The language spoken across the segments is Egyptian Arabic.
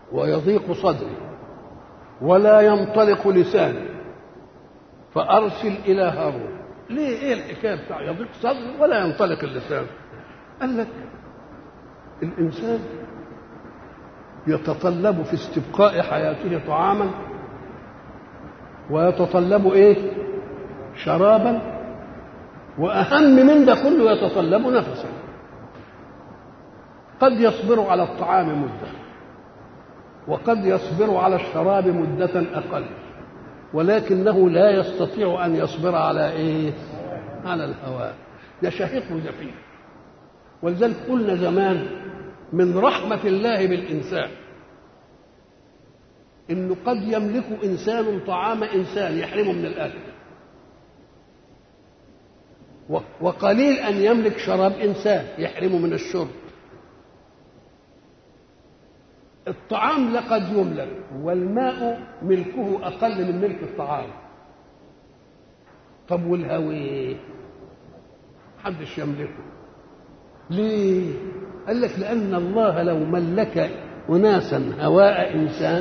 ويضيق صدري ولا ينطلق لساني فأرسل إلى هارون ليه إيه الحكاية بتاع يضيق صدري ولا ينطلق اللسان قال لك الإنسان يتطلب في استبقاء حياته طعاما ويتطلب ايه شرابا واهم من ده كله يتطلب نفسا قد يصبر على الطعام مده وقد يصبر على الشراب مده اقل ولكنه لا يستطيع ان يصبر على ايه على الهواء ده شهيق وزفير ولذلك قلنا زمان من رحمه الله بالانسان انه قد يملك انسان طعام انسان يحرمه من الاكل وقليل ان يملك شراب انسان يحرمه من الشرب الطعام لقد يملك والماء ملكه اقل من ملك الطعام طب والهوي محدش يملكه ليه قال لك لان الله لو ملك اناسا هواء انسان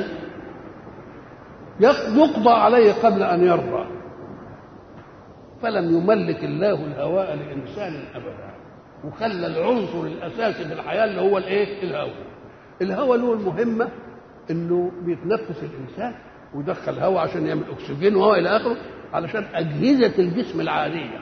يقضى عليه قبل ان يرضى فلم يملك الله الهواء لانسان ابدا وخلى العنصر الاساسي في الحياه اللي هو الايه الهواء الهواء له المهمه انه بيتنفس الانسان ويدخل هواء عشان يعمل اكسجين وهواء الى اخره علشان اجهزه الجسم العاديه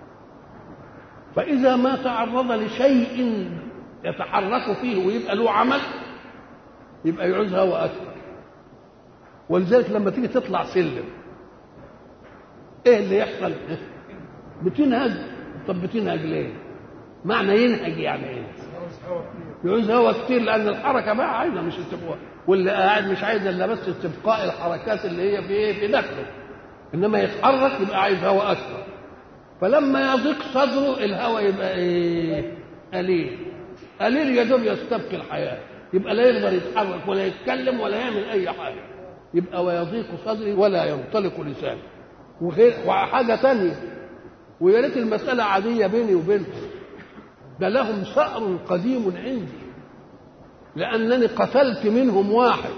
فاذا ما تعرض لشيء يتحرك فيه ويبقى له عمل يبقى يعوز هواء اكثر ولذلك لما تيجي تطلع سلم ايه اللي يحصل بتنهج طب بتنهج ليه معنى ينهج يعني ايه يعوز هوا كتير لان الحركه بقى عايزه مش استبقاء واللي قاعد مش عايز الا بس استبقاء الحركات اللي هي في ايه في داخله انما يتحرك يبقى عايز هوا اكثر فلما يضيق صدره الهوا يبقى ايه قليل قليل يا دوب يستبقي الحياه يبقى لا يقدر يتحرك ولا يتكلم ولا يعمل اي حاجه يبقى ويضيق صدري ولا ينطلق لساني وغير وحاجه ثانيه ويا ريت المساله عاديه بيني وبينهم ده لهم ثأر قديم عندي لأنني قتلت منهم واحد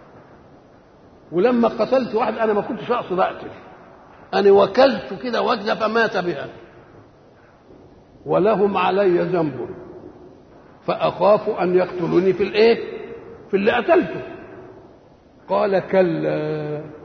ولما قتلت واحد أنا ما كنتش أقصد أقتل أنا وكلت كده وجدة فمات بها ولهم علي ذنب فأخاف أن يقتلوني في الإيه؟ في اللي قتلته قال كلا